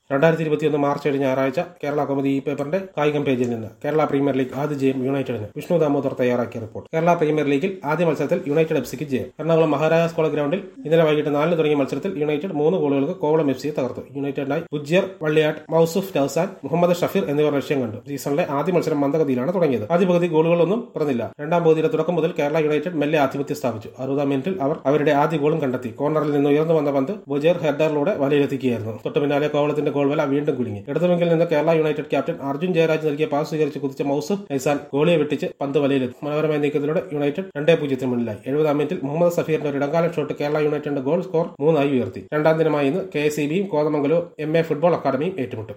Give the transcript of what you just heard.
രണ്ടായിരത്തി ഇരുപത്തിയൊന്ന് മാർച്ച് ഏഴ് ഞായറാഴ്ച കേരള കൗമുദി ഈ പേപ്പറിന്റെ കായികം പേജിൽ നിന്ന് കേരള പ്രീമിയർ ലീഗ് ആദ്യ ജയം യുണൈറ്റഡിന് വിഷ്ണു ദാമോദർ തയ്യാറാക്കിയ റിപ്പോർട്ട് കേരള പ്രീമിയർ ലീഗിൽ ആദ്യ മത്സരത്തിൽ യുണൈറ്റഡ് എഫ് സിക്ക് ജയം എറണാകുളം മഹാരാജാസ് കോളേജ് ഗ്രൗണ്ടിൽ ഇന്നലെ വൈകിട്ട് നാലിന് തുടങ്ങിയ മത്സരത്തിൽ യുണൈറ്റഡ് മൂന്ന് ഗോളുകൾക്ക് കോവളം എഫ് സിയെ തകർത്തു യുണൈറ്റഡിനായി ബുജിയർ വള്ളിയാട്ട് മൌസുഫ് ടൌസാൻ മുഹമ്മദ് ഷഫീർ എന്നിവർ ലക്ഷ്യം കണ്ടു സീസണിലെ ആദ്യ മത്സരം മന്ദഗതിയിലാണ് തുടങ്ങിയത് ആദ്യ പകുതി ഗോളുകളൊന്നും പിറന്നില്ല രണ്ടാം പകുതിയുടെ തുടക്കം മുതൽ കേരള യുണൈറ്റഡ് മെല്ലെ ആധിപത്യം സ്ഥാപിച്ചു അറുപതാം മിനിറ്റിൽ അവർ അവരുടെ ആദ്യ ഗോളും കണ്ടെത്തി കോർണറിൽ നിന്ന് ഉയർന്നു വന്ന പന്ത് ബുജിയർ ഹെഡറിലൂടെ വലയിലെത്തിക്കുകയായിരുന്നു തൊട്ടു പിന്നാലെ കോവളത്തിന്റെ ഗോൾ വല വീണ്ടും കുലുങ്ങി ഇടതുവെങ്കിൽ നിന്ന് കേരള യുണൈറ്റഡ് ക്യാപ്റ്റൻ അർജുൻ ജയരാജ് നൽകിയ പാസ് സ്വീകരിച്ച് കുതിച്ച മൌസുഫ് ഐസാൻ ഗോളിയെ വെട്ടിച്ച് പന്ത് വലയിലെത്തി മനോഹരമായ നീക്കത്തിലൂടെ യുണൈറ്റഡ് രണ്ടേ പൂജ്യത്തിന് മുന്നിലായി എഴുപതാം മിനിറ്റിൽ മുഹമ്മദ് സഫീറിന്റെ ഒരു ഇടങ്കാലം ഷോട്ട് കേരള യുണൈറ്റഡിന്റെ ഗോൾ സ്കോർ മൂന്നായി ഉയർത്തി രണ്ടാം ദിനമായി ഇന്ന് കെ എസ് ഇ ബിയും കോതമംഗലവും എം എ ഫുട്ബോൾ അക്കാദമിയും ഏറ്റുമുട്ടും